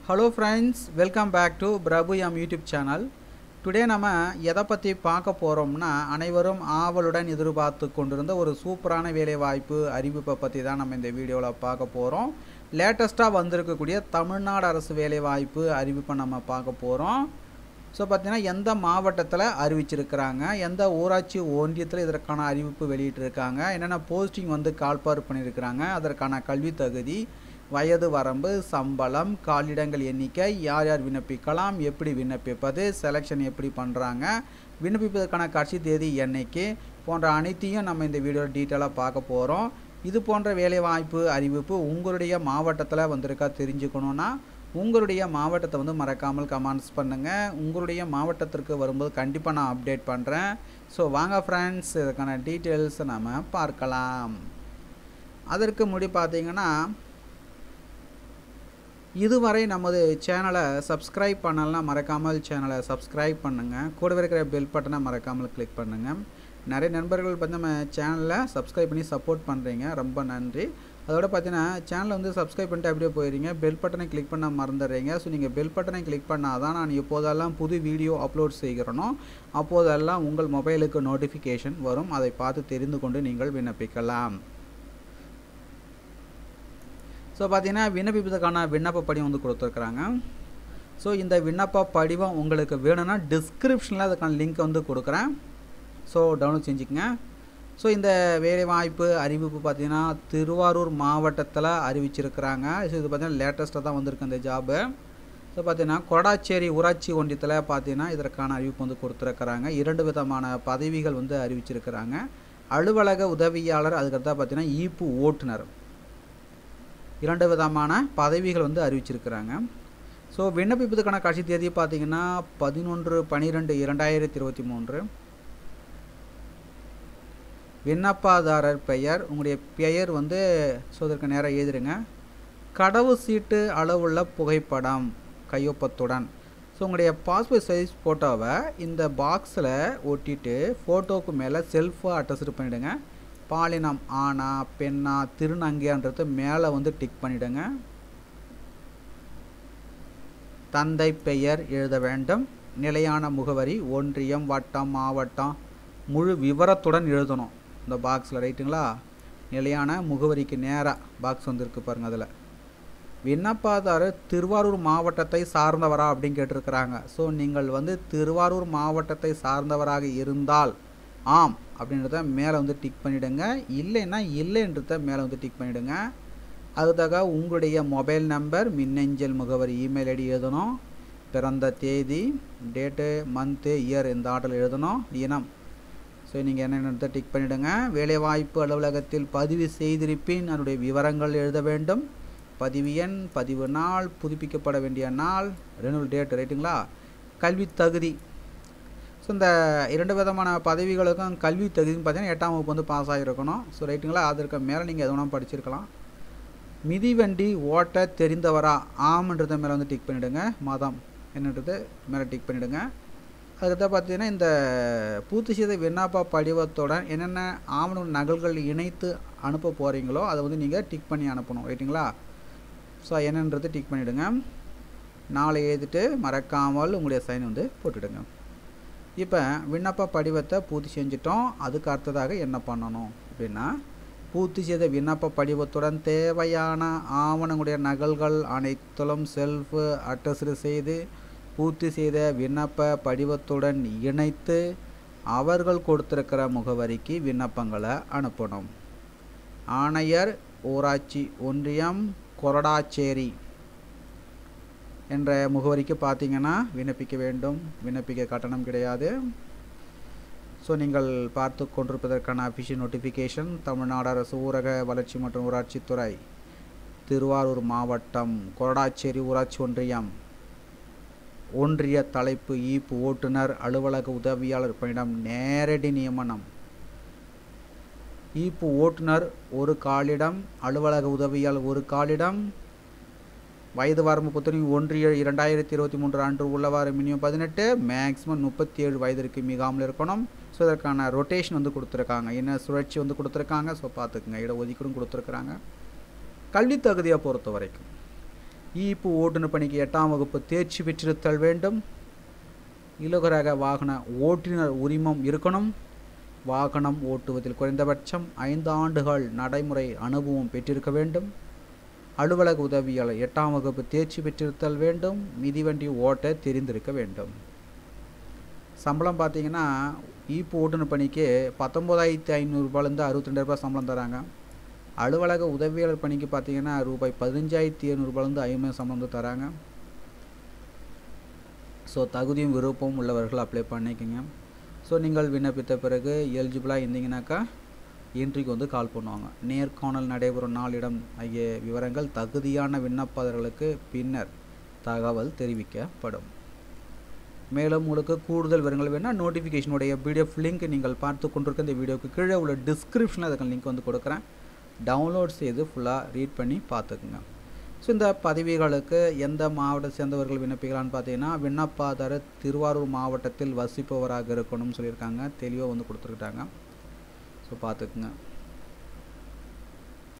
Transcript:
hello friends welcome back to Prabhu M YouTube channel today நம்ம எதை பற்றி பார்க்க போகிறோம்னா அனைவரும் ஆவலுடன் எதிர்பார்த்து கொண்டிருந்த ஒரு சூப்பரான வேலைவாய்ப்பு அறிவிப்பை பற்றி தான் நம்ம இந்த வீடியோவில் பார்க்க போகிறோம் லேட்டஸ்ட்டாக வந்திருக்கக்கூடிய தமிழ்நாடு அரசு வேலைவாய்ப்பு அறிவிப்பை நம்ம பார்க்க போகிறோம் ஸோ பார்த்தீங்கன்னா எந்த மாவட்டத்தில் அறிவிச்சிருக்கிறாங்க எந்த ஊராட்சி ஒன்றியத்தில் இதற்கான அறிவிப்பு வெளியிட்டிருக்காங்க என்னென்ன போஸ்டிங் வந்து கால்பார் பண்ணியிருக்கிறாங்க அதற்கான கல்வி தகுதி வயது வரம்பு சம்பளம் காலிடங்கள் எண்ணிக்கை யார் யார் விண்ணப்பிக்கலாம் எப்படி விண்ணப்பிப்பது செலெக்ஷன் எப்படி பண்ணுறாங்க விண்ணப்பிப்பதற்கான கட்சி தேதி என்னைக்கு போன்ற அனைத்தையும் நம்ம இந்த வீடியோவில் டீட்டெயிலாக பார்க்க போகிறோம் இது போன்ற வேலைவாய்ப்பு அறிவிப்பு உங்களுடைய மாவட்டத்தில் வந்திருக்கா தெரிஞ்சுக்கணுன்னா உங்களுடைய மாவட்டத்தை வந்து மறக்காமல் கமெண்ட்ஸ் பண்ணுங்கள் உங்களுடைய மாவட்டத்திற்கு வரும்போது கண்டிப்பாக நான் அப்டேட் பண்ணுறேன் ஸோ வாங்க ஃப்ரெண்ட்ஸ் இதுக்கான டீட்டெயில்ஸை நம்ம பார்க்கலாம் அதற்கு முடி பார்த்தீங்கன்னா இதுவரை நமது சேனலை சப்ஸ்கிரைப் பண்ணலன்னா மறக்காமல் சேனலை சப்ஸ்கிரைப் பண்ணுங்கள் கூடவே இருக்கிற பெல் பட்டனை மறக்காமல் கிளிக் பண்ணுங்கள் நிறைய நண்பர்கள் வந்து நம்ம சேனலில் சப்ஸ்கிரைப் பண்ணி சப்போர்ட் பண்ணுறீங்க ரொம்ப நன்றி அதோட பார்த்தீங்கன்னா சேனலை வந்து சப்ஸ்கிரைப் பண்ணிட்டு அப்படியே போயிடுறீங்க பெல் பட்டனை கிளிக் பண்ண மறந்துடுறீங்க ஸோ நீங்கள் பெல் பட்டனை கிளிக் பண்ணால் தான் நான் எப்போதெல்லாம் புது வீடியோ அப்லோட் செய்கிறனோ அப்போதெல்லாம் உங்கள் மொபைலுக்கு நோட்டிஃபிகேஷன் வரும் அதை பார்த்து தெரிந்து கொண்டு நீங்கள் விண்ணப்பிக்கலாம் ஸோ பார்த்தீங்கன்னா விண்ணப்பிப்பதற்கான விண்ணப்ப படிவம் வந்து கொடுத்துருக்குறாங்க ஸோ இந்த விண்ணப்ப படிவம் உங்களுக்கு வேணும்னா டிஸ்கிரிப்ஷனில் அதுக்கான லிங்க் வந்து கொடுக்குறேன் ஸோ டவுன்லோட் செஞ்சுக்கங்க ஸோ இந்த வேலைவாய்ப்பு அறிவிப்பு பார்த்தீங்கன்னா திருவாரூர் மாவட்டத்தில் அறிவிச்சிருக்கிறாங்க ஸோ இது பார்த்தீங்கன்னா லேட்டஸ்ட்டாக தான் வந்திருக்கு இந்த ஜாபு ஸோ பார்த்தீங்கன்னா கொடாச்சேரி ஊராட்சி ஒன்றியத்தில் பார்த்தீங்கன்னா இதற்கான அறிவிப்பு வந்து கொடுத்துருக்குறாங்க இரண்டு விதமான பதவிகள் வந்து அறிவிச்சிருக்கிறாங்க அலுவலக உதவியாளர் அதுக்கடுத்தா பார்த்தீங்கன்னா ஈப்பு ஓட்டுநர் இரண்டு விதமான பதவிகள் வந்து அறிவிச்சிருக்கிறாங்க ஸோ விண்ணப்பிப்பதற்கான கட்சி தேதி பார்த்தீங்கன்னா பதினொன்று பன்னிரெண்டு இரண்டாயிரத்தி இருபத்தி மூன்று விண்ணப்பதாரர் பெயர் உங்களுடைய பெயர் வந்து ஸோ இதற்கு நேராக எழுதிருங்க கடவு சீட்டு அளவுள்ள புகைப்படம் கையொப்பத்துடன் ஸோ உங்களுடைய பாஸ்போர்ட் சைஸ் ஃபோட்டோவை இந்த பாக்ஸில் ஒட்டிட்டு ஃபோட்டோவுக்கு மேலே செல்ஃபாக அட்டஸ்ட் பண்ணிவிடுங்க பாலினம் ஆணா பெண்ணா திருநங்கைன்றது மேலே வந்து டிக் பண்ணிவிடுங்க தந்தை பெயர் எழுத வேண்டும் நிலையான முகவரி ஒன்றியம் வட்டம் மாவட்டம் முழு விவரத்துடன் எழுதணும் இந்த பாக்ஸில் ரைட்டுங்களா நிலையான முகவரிக்கு நேராக பாக்ஸ் வந்துருக்கு பாருங்கள் அதில் விண்ணப்பதாரர் திருவாரூர் மாவட்டத்தை சார்ந்தவரா அப்படின்னு கேட்டிருக்கிறாங்க ஸோ நீங்கள் வந்து திருவாரூர் மாவட்டத்தை சார்ந்தவராக இருந்தால் ஆம் அப்படின்றத மேலே வந்து டிக் பண்ணிவிடுங்க இல்லைன்னா இல்லைன்றத மேலே வந்து டிக் பண்ணிவிடுங்க அதுக்காக உங்களுடைய மொபைல் நம்பர் மின்னஞ்சல் முகவரி இமெயில் ஐடி எழுதணும் பிறந்த தேதி டேட்டு மந்த்து இயர் இந்த ஆர்டர் எழுதணும் இனம் ஸோ நீங்கள் என்னென்னதை டிக் பண்ணிவிடுங்க வேலைவாய்ப்பு அலுவலகத்தில் பதிவு செய்திருப்பின் அதனுடைய விவரங்கள் எழுத வேண்டும் பதிவு எண் பதிவு நாள் புதுப்பிக்கப்பட வேண்டிய நாள் ரெனுவல் டேட் ரைட்டுங்களா கல்வி தகுதி ஸோ இந்த இரண்டு விதமான பதவிகளுக்கும் கல்வி தகுதின்னு பார்த்தீங்கன்னா எட்டாம் வகுப்பு வந்து பாஸ் ஆகிருக்கணும் ஸோ ரைட்டுங்களா அதற்கு மேலே நீங்கள் எது வேணால் படிச்சிருக்கலாம் மிதிவண்டி ஓட்ட தெரிந்தவரா ஆம்ன்றத மேலே வந்து டிக் பண்ணிவிடுங்க மதம் என்னன்றது மேலே டிக் பண்ணிவிடுங்க அதுக்கடுத்து பார்த்தீங்கன்னா இந்த பூர்த்தி செய்த விண்ணப்ப படிவத்துடன் என்னென்ன ஆவண நகல்கள் இணைத்து அனுப்ப போகிறீங்களோ அதை வந்து நீங்கள் டிக் பண்ணி அனுப்பணும் ரைட்டுங்களா ஸோ என்னன்றது டிக் பண்ணிவிடுங்க நாளை எழுதிட்டு மறக்காமல் உங்களுடைய சைன் வந்து போட்டுவிடுங்க இப்போ விண்ணப்ப படிவத்தை பூர்த்தி செஞ்சிட்டோம் அதுக்கு அடுத்ததாக என்ன பண்ணணும் அப்படின்னா பூர்த்தி செய்த விண்ணப்ப படிவத்துடன் தேவையான ஆவணங்களுடைய நகல்கள் அனைத்திலும் செல்ஃபு அட்டஸ்டு செய்து பூர்த்தி செய்த விண்ணப்ப படிவத்துடன் இணைத்து அவர்கள் கொடுத்துருக்கிற முகவரிக்கு விண்ணப்பங்களை அனுப்பணும் ஆணையர் ஊராட்சி ஒன்றியம் கொரடாச்சேரி என்ற முகவரிக்கு பார்த்தீங்கன்னா விண்ணப்பிக்க வேண்டும் விண்ணப்பிக்க கட்டணம் கிடையாது ஸோ நீங்கள் பார்த்து கொண்டிருப்பதற்கான அஃபிஷியல் நோட்டிஃபிகேஷன் தமிழ்நாடு அரசு ஊரக வளர்ச்சி மற்றும் ஊராட்சித்துறை திருவாரூர் மாவட்டம் கொரடாச்சேரி ஊராட்சி ஒன்றியம் ஒன்றிய தலைப்பு ஈப்பு ஓட்டுநர் அலுவலக உதவியாளர் பணியிடம் நேரடி நியமனம் ஈப்பு ஓட்டுநர் ஒரு காலிடம் அலுவலக உதவியாளர் ஒரு காலிடம் வயது வரம்பு பொறுத்தவரைக்கும் ஒன்றிய இரண்டாயிரத்தி இருபத்தி மூன்று அன்று உள்ளவாறு மினிமம் பதினெட்டு மேக்ஸிமம் முப்பத்தி ஏழு வயதிற்கு மிகாமல் இருக்கணும் ஸோ இதற்கான ரொட்டேஷன் வந்து கொடுத்துருக்காங்க என்ன சுழற்சி வந்து கொடுத்துருக்காங்க ஸோ பார்த்துக்குங்க இட ஒதுக்கீடும் கொடுத்துருக்குறாங்க கல்வி தகுதியை பொறுத்த வரைக்கும் ஈப்பு ஓட்டுநர் பணிக்கு எட்டாம் வகுப்பு தேர்ச்சி பெற்றிருத்தல் வேண்டும் இலகுரக வாகன ஓட்டுநர் உரிமம் இருக்கணும் வாகனம் ஓட்டுவதில் குறைந்தபட்சம் ஐந்து ஆண்டுகள் நடைமுறை அனுபவம் பெற்றிருக்க வேண்டும் அலுவலக உதவியாளர் எட்டாம் வகுப்பு தேர்ச்சி பெற்றிருத்தல் வேண்டும் மிதிவண்டி ஓட்ட தெரிந்திருக்க வேண்டும் சம்பளம் பார்த்தீங்கன்னா ஈப்பு ஓட்டுநர் பணிக்கு பத்தொம்போதாயிரத்தி ஐநூறுரூபாலேருந்து அறுபத்தி ரெண்டு ரூபாய் சம்பளம் தராங்க அலுவலக உதவியாளர் பணிக்கு பார்த்தீங்கன்னா ரூபாய் பதினஞ்சாயிரத்தி எழுநூறுபாலேருந்து ஐம்பது சம்பளம் வந்து தராங்க ஸோ தகுதியும் விருப்பமும் உள்ளவர்கள் அப்ளை பண்ணிக்கோங்க ஸோ நீங்கள் விண்ணப்பித்த பிறகு எலிஜிபிளாக இருந்தீங்கன்னாக்கா இன்றைக்கு வந்து கால் பண்ணுவாங்க நேர்காணல் நடைபெறும் நாளிடம் ஆகிய விவரங்கள் தகுதியான விண்ணப்பதாரர்களுக்கு பின்னர் தகவல் தெரிவிக்கப்படும் மேலும் உங்களுக்கு கூடுதல் விவரங்கள் வேணால் நோட்டிஃபிகேஷனுடைய பிடிஎஃப் லிங்க் நீங்கள் பார்த்து கொண்டிருக்க இந்த வீடியோக்கு கீழே உள்ள டிஸ்கிரிப்ஷனில் அதுக்கு லிங்க் வந்து கொடுக்குறேன் டவுன்லோட் செய்து ஃபுல்லாக ரீட் பண்ணி பார்த்துக்குங்க ஸோ இந்த பதவிகளுக்கு எந்த மாவட்டத்தை சேர்ந்தவர்கள் விண்ணப்பிக்கலான்னு பார்த்தீங்கன்னா விண்ணப்பதாரர் திருவாரூர் மாவட்டத்தில் வசிப்பவராக இருக்கணும்னு சொல்லியிருக்காங்க தெளிவாக வந்து கொடுத்துருக்காங்க ஸோ பார்த்துக்குங்க